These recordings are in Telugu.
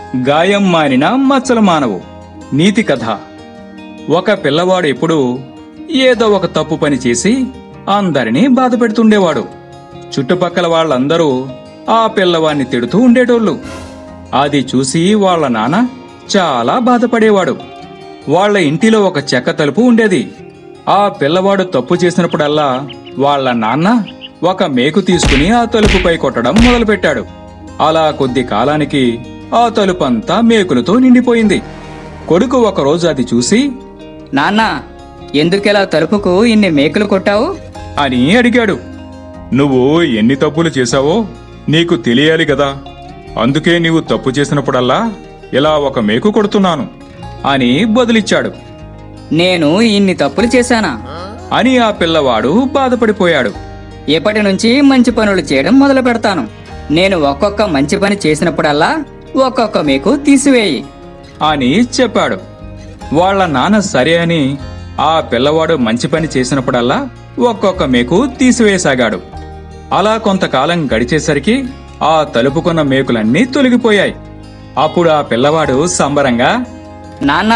గాయం మానిన మచ్చలు మానవు నీతి కథ ఒక పిల్లవాడు ఎప్పుడూ ఏదో ఒక తప్పు పని చేసి అందరినీ బాధ పెడుతుండేవాడు చుట్టుపక్కల వాళ్ళందరూ ఆ పిల్లవాడిని తిడుతూ ఉండేటోళ్ళు అది చూసి వాళ్ళ నాన్న చాలా బాధపడేవాడు వాళ్ళ ఇంటిలో ఒక చెక్క తలుపు ఉండేది ఆ పిల్లవాడు తప్పు చేసినప్పుడల్లా వాళ్ళ నాన్న ఒక మేకు తీసుకుని ఆ తలుపుపై కొట్టడం మొదలుపెట్టాడు అలా కొద్ది కాలానికి ఆ తలుపంతా మేకులతో నిండిపోయింది కొడుకు ఒకరోజు అది చూసి నాన్న ఎందుకెలా తలుపుకు ఇన్ని మేకులు కొట్టావు అని అడిగాడు నువ్వు ఎన్ని తప్పులు చేశావో నీకు తెలియాలి కదా అందుకే నీవు తప్పు చేసినప్పుడల్లా ఇలా ఒక మేకు కొడుతున్నాను అని బదులిచ్చాడు నేను ఇన్ని తప్పులు చేశానా అని ఆ పిల్లవాడు బాధపడిపోయాడు ఇప్పటి నుంచి మంచి పనులు చేయడం మొదలు పెడతాను నేను ఒక్కొక్క మంచి పని చేసినప్పుడల్లా ఒక్కొక్క మేకు తీసివేయి అని చెప్పాడు వాళ్ళ నాన్న సరే అని ఆ పిల్లవాడు మంచి పని చేసినప్పుడల్లా ఒక్కొక్క మేకు తీసివేయసాగాడు అలా కొంతకాలం గడిచేసరికి ఆ తలుపుకున్న మేకులన్నీ తొలగిపోయాయి అప్పుడు ఆ పిల్లవాడు సంబరంగా నాన్న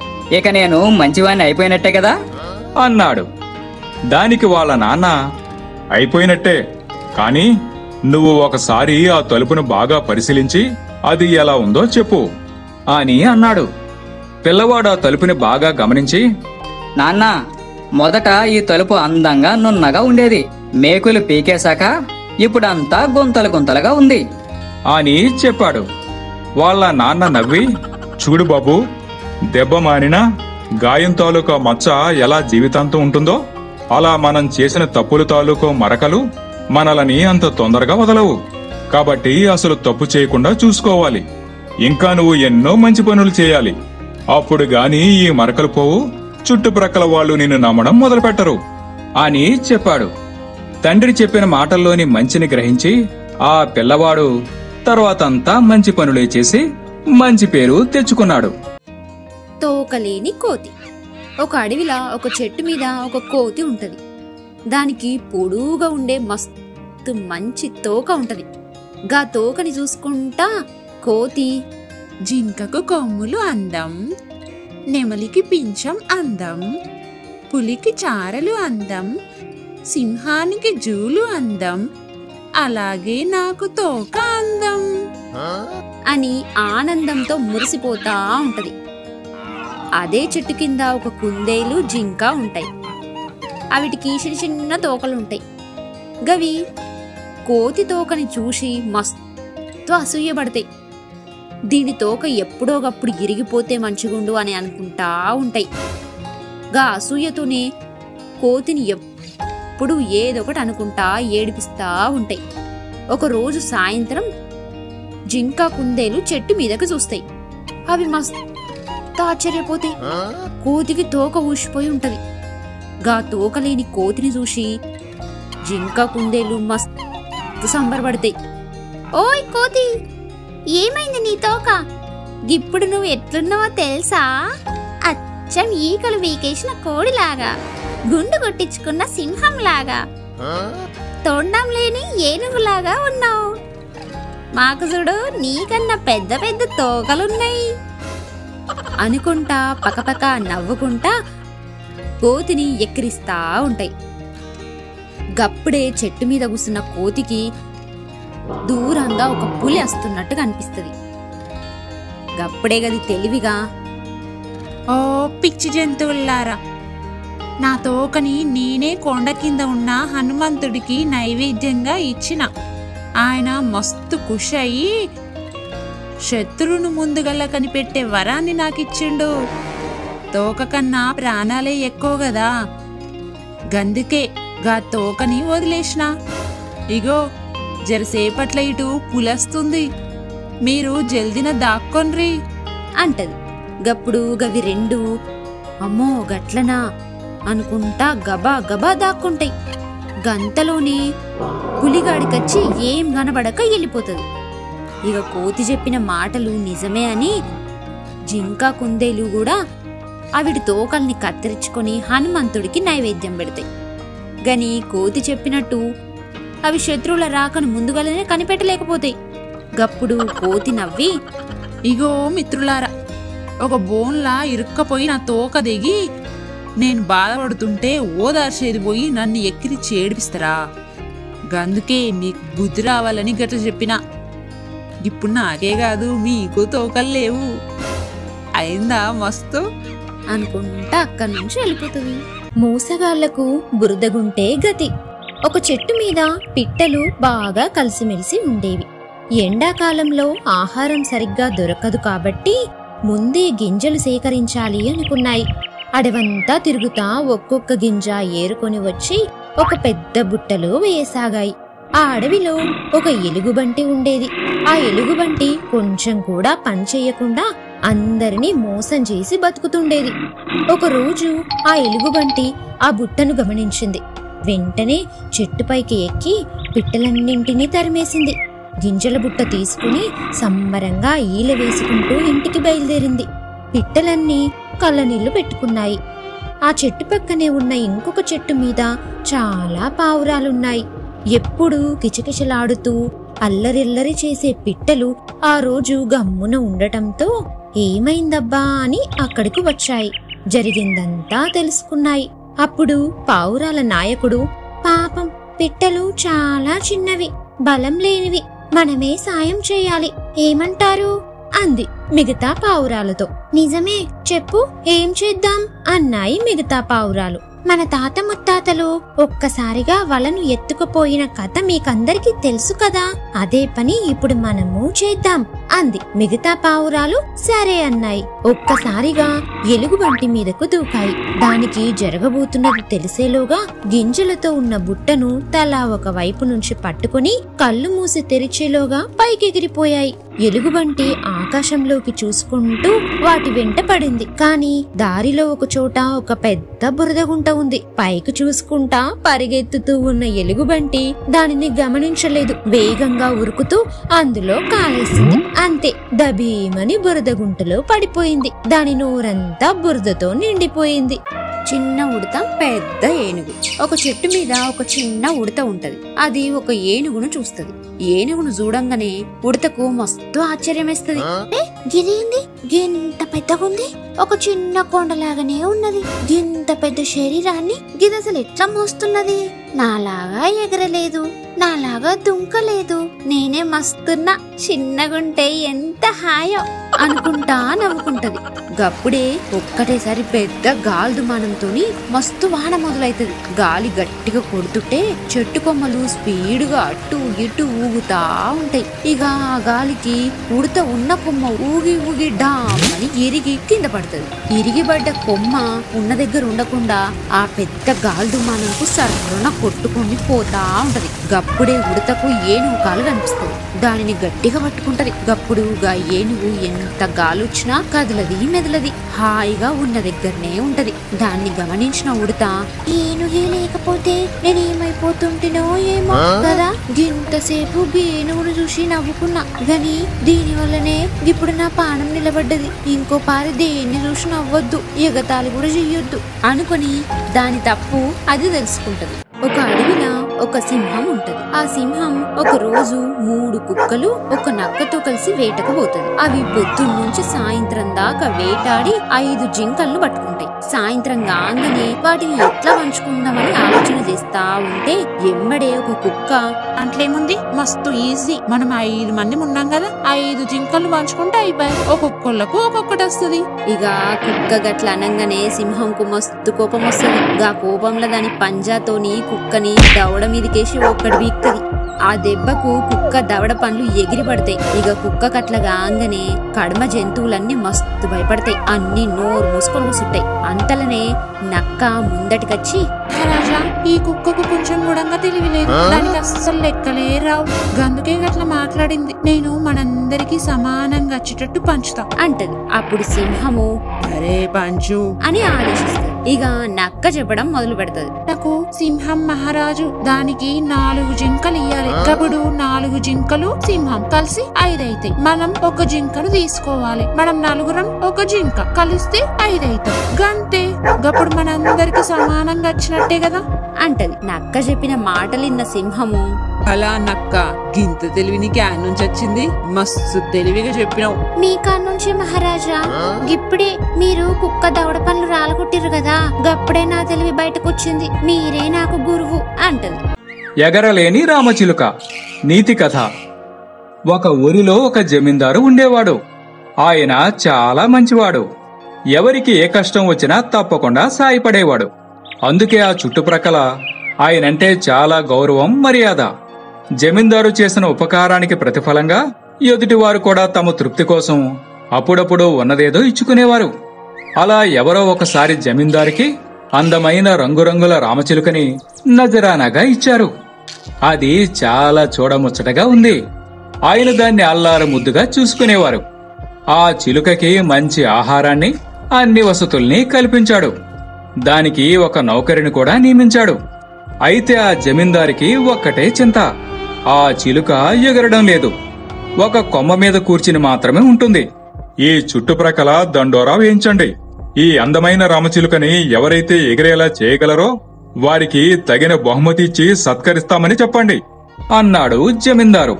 ఇక నేను మంచివాణ్ణి అయిపోయినట్టే కదా అన్నాడు దానికి వాళ్ళ నాన్న అయిపోయినట్టే కానీ నువ్వు ఒకసారి ఆ తలుపును బాగా పరిశీలించి అది ఎలా ఉందో చెప్పు అని అన్నాడు పిల్లవాడు ఆ తలుపుని బాగా గమనించి నాన్న మొదట ఈ తలుపు అందంగా నున్నగా ఉండేది మేకులు పీకేశాక ఇప్పుడంతా గుంతలు గుంతలుగా ఉంది అని చెప్పాడు వాళ్ళ నాన్న నవ్వి చూడు బాబు దెబ్బ మానినా గాయం తాలూకా మచ్చ ఎలా జీవితాంతం ఉంటుందో అలా మనం చేసిన తప్పుల తాలూకు మరకలు మనలని అంత తొందరగా వదలవు కాబట్టి అసలు తప్పు చేయకుండా చూసుకోవాలి ఇంకా నువ్వు ఎన్నో మంచి పనులు చేయాలి అప్పుడు గాని ఈ మరకలు పోవు చుట్టుప్రక్కల వాళ్ళు నిన్ను నమ్మడం మొదలుపెట్టరు అని చెప్పాడు తండ్రి చెప్పిన మాటల్లోని మంచిని గ్రహించి ఆ పిల్లవాడు తర్వాతంతా మంచి పనులే చేసి మంచి పేరు తెచ్చుకున్నాడు తోకలేని కోతి ఒక అడవిలా ఒక చెట్టు మీద ఒక కోతి ఉంటది దానికి పొడువుగా ఉండే మస్తు మంచి తోక ఉంటది గా తోకని చూసుకుంటా కోతి జింకకు కొమ్ములు అందం నెమలికి పింఛం అందం పులికి చారలు అందం సింహానికి జూలు అందం అలాగే నాకు తోక అందం అని ఆనందంతో మురిసిపోతా ఉంటది అదే చెట్టు కింద ఒక కుందేలు జింక ఉంటాయి అవిటికి చిన్న చిన్న తోకలుంటాయి గవి కోతి తోకని చూసి మస్తు అసూయపడతాయి దీని తోక ఎప్పుడోగప్పుడు ఇరిగిపోతే మంచిగుండు అని అనుకుంటా ఉంటాయి గా అసూయతోనే కోతిని ఎప్పుడు ఏదొకటి అనుకుంటా ఏడిపిస్తా ఉంటాయి ఒక రోజు సాయంత్రం జింక కుందేలు చెట్టు మీదకి చూస్తాయి అవి మస్తు ఆశ్చర్యపోతాయి కోతికి తోక ఊసిపోయి ఉంటది గా తోక లేని కోతిని చూసి జింక కుందేలు మస్తు సంబరపడతాయి ఓయ్ కోతి ఏమైంది నీ తోక ఇప్పుడు నువ్వు ఎట్లున్నావో తెలుసా అచ్చం ఈకలు వీకేసిన కోడిలాగా గుండు కొట్టించుకున్న సింహంలాగా తొండం లేని ఏనుగులాగా ఉన్నావు మాకు చూడు నీకన్నా పెద్ద పెద్ద తోకలున్నాయి అనుకుంటా పకపక నవ్వుకుంటా కోతిని ఎక్కిరిస్తా ఉంటాయి గప్పుడే చెట్టు మీద కూసున్న కోతికి దూరంగా ఒక పులి వస్తున్నట్టు కనిపిస్తుంది గప్పుడే గది తెలివిగా ఓ పిచ్చి జంతువుల్లారా నా తోకని నేనే కొండ కింద ఉన్న హనుమంతుడికి నైవేద్యంగా ఇచ్చిన ఆయన మస్తు ఖుషి అయ్యి శత్రువును ముందుగల్ల కనిపెట్టే వరాన్ని నాకిచ్చిండు తోక కన్నా ప్రాణాలే ఎక్కువ కదా గందుకే గా తోకని వదిలేసిన ఇగో జరసేపట్ల ఇటు పులస్తుంది మీరు జల్దిన దాక్కొన్రి అంటది గప్పుడు గవి రెండు అమ్మో గట్లనా అనుకుంటా గబా గబా దాక్కుంటాయి గంతలోనే పులిగాడికచ్చి ఏం కనబడక వెళ్ళిపోతుంది ఇక కోతి చెప్పిన మాటలు నిజమే అని జింక కుందేలు కూడా అవిడి తోకల్ని కత్తిరించుకొని హనుమంతుడికి నైవేద్యం పెడతాయి గని కోతి చెప్పినట్టు అవి శత్రువుల రాకను ముందుగానే కనిపెట్టలేకపోతాయి గప్పుడు కోతి నవ్వి ఇగో మిత్రులారా ఒక బోన్లా ఇరుక్కపోయి నా తోక దిగి నేను బాధపడుతుంటే ఓదార్చేది పోయి నన్ను ఎక్కిరిచ్చి ఏడిపిస్తారా గందుకే మీకు బుద్ధి రావాలని గట్ల చెప్పిన ఇప్పుడు నాకే కాదు మీకు తోకలు లేవు అయిందా మస్తు అనుకుంటా అక్కడి నుంచి వెళ్ళిపోతుంది మూసగాళ్లకు బురదగుంటే గతి ఒక చెట్టు మీద పిట్టలు బాగా కలిసిమెలిసి ఉండేవి ఎండాకాలంలో ఆహారం సరిగ్గా దొరకదు కాబట్టి ముందే గింజలు సేకరించాలి అనుకున్నాయి అడవంతా తిరుగుతా ఒక్కొక్క గింజ ఏరుకొని వచ్చి ఒక పెద్ద బుట్టలో వేయసాగాయి ఆ అడవిలో ఒక ఎలుగుబంటి ఉండేది ఆ ఎలుగుబంటి కొంచెం కూడా పని చెయ్యకుండా అందరినీ మోసం చేసి బతుకుతుండేది ఒకరోజు ఆ ఎలుగుబంటి ఆ బుట్టను గమనించింది వెంటనే చెట్టుపైకి ఎక్కి పిట్టలన్నింటినీ తరిమేసింది గింజల బుట్ట తీసుకుని సంబరంగా ఈల వేసుకుంటూ ఇంటికి బయలుదేరింది పిట్టలన్నీ కళ్ళనీళ్లు పెట్టుకున్నాయి ఆ చెట్టు పక్కనే ఉన్న ఇంకొక చెట్టు మీద చాలా పావురాలున్నాయి ఎప్పుడూ కిచకిచలాడుతూ అల్లరిల్లరి చేసే పిట్టలు ఆ రోజు గమ్మున ఉండటంతో ఏమైందబ్బా అని అక్కడికి వచ్చాయి జరిగిందంతా తెలుసుకున్నాయి అప్పుడు పావురాల నాయకుడు పాపం పిట్టలు చాలా చిన్నవి బలం లేనివి మనమే సాయం చేయాలి ఏమంటారు అంది మిగతా పావురాలతో నిజమే చెప్పు ఏం చేద్దాం అన్నాయి మిగతా పావురాలు మన తాత ముత్తాతలు ఒక్కసారిగా వలను ఎత్తుకుపోయిన కథ మీకందరికీ తెలుసు కదా అదే పని ఇప్పుడు మనము చేద్దాం అంది మిగతా పావురాలు సరే అన్నాయి ఒక్కసారిగా ఎలుగుబంటి మీదకు దూకాయి దానికి జరగబోతున్నది తెలిసేలోగా గింజలతో ఉన్న బుట్టను తలా ఒక వైపు నుంచి పట్టుకుని కళ్ళు మూసి తెరిచేలోగా పైకెగిరిపోయాయి ఎలుగుబంటి ఆకాశంలోకి చూసుకుంటూ వాటి వెంట పడింది కాని దారిలో ఒక చోట ఒక పెద్ద బురదగుంట ఉంది పైకి చూసుకుంటా పరిగెత్తుతూ ఉన్న ఎలుగుబంటి దానిని గమనించలేదు వేగంగా ఉరుకుతూ అందులో కాలేసింది అంతే దబీమని బురదగుంటలో పడిపోయింది దాని నోరంతా బురదతో నిండిపోయింది చిన్న ఉడత పెద్ద ఏనుగు ఒక చెట్టు మీద ఒక చిన్న ఉడత ఉంటది అది ఒక ఏనుగును చూస్తది ఏనుగును చూడంగానే ఉడతకు మస్తు ఆశ్చర్యమేస్తది "ఏ, గిదేంది గింత పెద్దగుంది ఒక చిన్న కొండలాగానే ఉన్నది గింత పెద్ద శరీరాన్ని గిదసలు ఎట్లా మోస్తున్నది నాలాగా ఎగరలేదు నాలాగా దుంకలేదు నేనే మస్తున్నా చిన్నగుంటే ఎంత హాయో అనుకుంటా నవ్వుకుంటది గప్పుడే ఒక్కటేసారి పెద్ద గాలి దుమానంతోని మస్తు వాన మొదలైతది గాలి గట్టిగా కొడుతుంటే చెట్టు కొమ్మలు స్పీడుగా అటు ఇటు ఊగుతా ఉంటాయి ఇక ఆ గాలికి ఉడత ఉన్న కొమ్మ ఊగి ఊగి డామ్ అని ఇరిగి కింద పడుతుంది ఇరిగి పడ్డ కొమ్మ ఉన్న దగ్గర ఉండకుండా ఆ పెద్ద గాలి దుమానంకు సర్రున కొట్టుకొని పోతా ఉంటది గప్పుడే ఉడతకు ఏనుగు కాలు కనిపిస్తుంది దానిని గట్టిగా పట్టుకుంటది గప్పుడు గా ఏనుగు ఎంత గాలొచ్చినా కదలది మెదలది హాయిగా ఉన్న దగ్గరనే ఉంటది దాన్ని గమనించిన ఉడత ఏనుగే లేకపోతే నేను ఏమైపోతుంటేనో ఏమో కదా గింతసేపు ఏనుగును చూసి నవ్వుకున్నా గని దీని వల్లనే ఇప్పుడు నా పానం నిలబడ్డది ఇంకో పారి దేన్ని చూసి నవ్వొద్దు ఎగతాళి కూడా చెయ్యొద్దు అనుకొని దాని తప్పు అది తెలుసుకుంటది ఒక అడవిలో ఒక సింహం ఉంటది ఆ సింహం ఒక రోజు మూడు కుక్కలు ఒక నక్కతో కలిసి వేటకు పోతుంది అవి పొద్దున్న నుంచి సాయంత్రం దాకా వేటాడి ఐదు జింకలను పట్టుకుంటాయి సాయంత్రం కాగానే వాటిని ఎట్లా పంచుకుందామని ఆలోచన చేస్తా ఉంటే ఎమ్మడే ఒక కుక్క అట్లేముంది మస్తు ఈజీ మనం ఐదు మంది ఉన్నాం కదా ఐదు జింకలు పంచుకుంటే అయిపోయి ఒక్కొక్కళ్ళకు ఒక్కొక్కటి వస్తుంది ఇక కుక్క గట్ల అనంగానే సింహంకు మస్తు కోపం వస్తుంది గా కోపంలో దాని పంజాతోని కుక్కని దవడ మీదకేసి ఒక్కడి వీక్తది ఆ దెబ్బకు కుక్క దవడ పండ్లు ఎగిరి పడతాయి ఇక కుక్క కట్ల కాగానే కడమ జంతువులన్నీ మస్తు భయపడతాయి అన్ని నోరు మూసుకొని కూసుంటాయి అంతలనే నక్క ముందటికొచ్చి రాజా ఈ కుక్కకు కొంచెం గుడంగా తెలివి లేదు దానికి అస్సలు లెక్కలే రావు గందుకే గట్లా మాట్లాడింది నేను మనందరికీ సమానంగా వచ్చేటట్టు పంచుతా అంటది అప్పుడు సింహము అరే పంచు అని ఆదేశిస్తుంది ఇక నక్క చెప్పడం మొదలు పెడతది నాకు సింహం మహారాజు దానికి నాలుగు జింకలు ఇయ్యాలి గప్పుడు నాలుగు జింకలు సింహం కలిసి ఐదైతాయి మనం ఒక జింకను తీసుకోవాలి మనం నలుగురం ఒక జింక కలిస్తే ఐదైతాం గంతే గప్పుడు మనందరికి సమానంగా వచ్చినట్టే కదా అంటది నక్క చెప్పిన మాటలిన్న సింహము అలా నక్క గింత తెలివి నీకు యాడ్ నుంచి వచ్చింది మస్తు తెలివిగా చెప్పినావు మీ నుంచి మహారాజా ఇప్పుడే మీరు కుక్క దవడ పనులు రాలగొట్టిర్రు కదా గప్పుడే నా తెలివి బయటకు వచ్చింది మీరే నాకు గురువు అంటది ఎగరలేని రామచిలుక నీతి కథ ఒక ఊరిలో ఒక జమీందారు ఉండేవాడు ఆయన చాలా మంచివాడు ఎవరికి ఏ కష్టం వచ్చినా తప్పకుండా సాయపడేవాడు అందుకే ఆ చుట్టుప్రక్కల ఆయనంటే చాలా గౌరవం మర్యాద జమీందారు చేసిన ఉపకారానికి ప్రతిఫలంగా ఎదుటివారు కూడా తమ తృప్తి కోసం అప్పుడప్పుడు ఉన్నదేదో ఇచ్చుకునేవారు అలా ఎవరో ఒకసారి జమీందారికి అందమైన రంగురంగుల రామచిలుకని నజరానాగా ఇచ్చారు అది చాలా చూడముచ్చటగా ఉంది ఆయన దాన్ని అల్లారు ముద్దుగా చూసుకునేవారు ఆ చిలుకకి మంచి ఆహారాన్ని అన్ని వసతుల్ని కల్పించాడు దానికి ఒక నౌకరిని కూడా నియమించాడు అయితే ఆ జమీందారికి ఒక్కటే చింత ఆ చిలుక ఎగరడం లేదు ఒక కొమ్మ మీద కూర్చుని మాత్రమే ఉంటుంది ఈ చుట్టుప్రక్కల దండోరా వేయించండి ఈ అందమైన రామచిలుకని ఎవరైతే ఎగిరేలా చేయగలరో వారికి తగిన బహుమతి ఇచ్చి సత్కరిస్తామని చెప్పండి అన్నాడు జమీందారు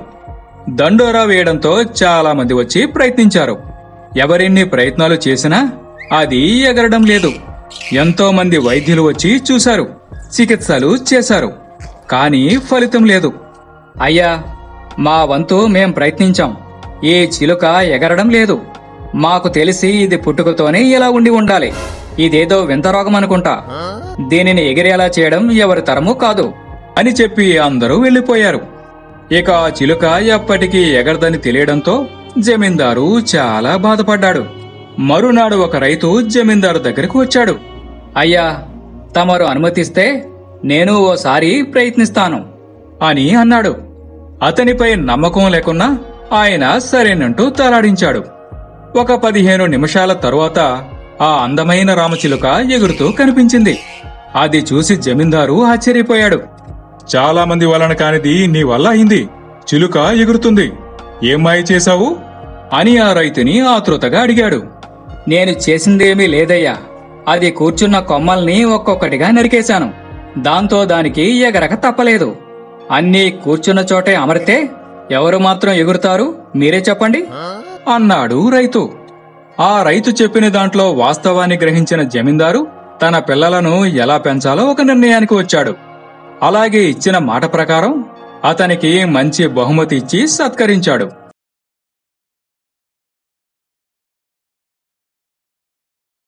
దండోరా వేయడంతో చాలా మంది వచ్చి ప్రయత్నించారు ఎవరెన్ని ప్రయత్నాలు చేసినా అది ఎగరడం లేదు ఎంతో మంది వైద్యులు వచ్చి చూశారు చికిత్సలు చేశారు కానీ ఫలితం లేదు అయ్యా మా వంతు మేం ప్రయత్నించాం ఈ చిలుక ఎగరడం లేదు మాకు తెలిసి ఇది పుట్టుకతోనే ఇలా ఉండి ఉండాలి ఇదేదో వింత రోగం అనుకుంటా దీనిని ఎగిరేలా చేయడం ఎవరి తరము కాదు అని చెప్పి అందరూ వెళ్లిపోయారు ఇక ఆ చిలుక ఎప్పటికీ ఎగరదని తెలియడంతో జమీందారు చాలా బాధపడ్డాడు మరునాడు ఒక రైతు జమీందారు దగ్గరకు వచ్చాడు అయ్యా తమరు అనుమతిస్తే నేను ఓసారి ప్రయత్నిస్తాను అని అన్నాడు అతనిపై నమ్మకం లేకున్నా ఆయన సరేనంటూ తలాడించాడు ఒక పదిహేను నిమిషాల తరువాత ఆ అందమైన రామచిలుక ఎగురుతూ కనిపించింది అది చూసి జమీందారు ఆశ్చర్యపోయాడు చాలా మంది వలన కానిది నీ వల్ల అయింది చిలుక ఎగురుతుంది ఏం మాయ చేశావు అని ఆ రైతుని ఆతృతగా అడిగాడు నేను చేసిందేమీ లేదయ్యా అది కూర్చున్న కొమ్మల్ని ఒక్కొక్కటిగా నరికేశాను దాంతో దానికి ఎగరక తప్పలేదు అన్నీ కూర్చున్న చోటే అమరితే ఎవరు మాత్రం ఎగురుతారు మీరే చెప్పండి అన్నాడు రైతు ఆ రైతు చెప్పిన దాంట్లో వాస్తవాన్ని గ్రహించిన జమీందారు తన పిల్లలను ఎలా పెంచాలో ఒక నిర్ణయానికి వచ్చాడు అలాగే ఇచ్చిన మాట ప్రకారం అతనికి మంచి బహుమతి ఇచ్చి సత్కరించాడు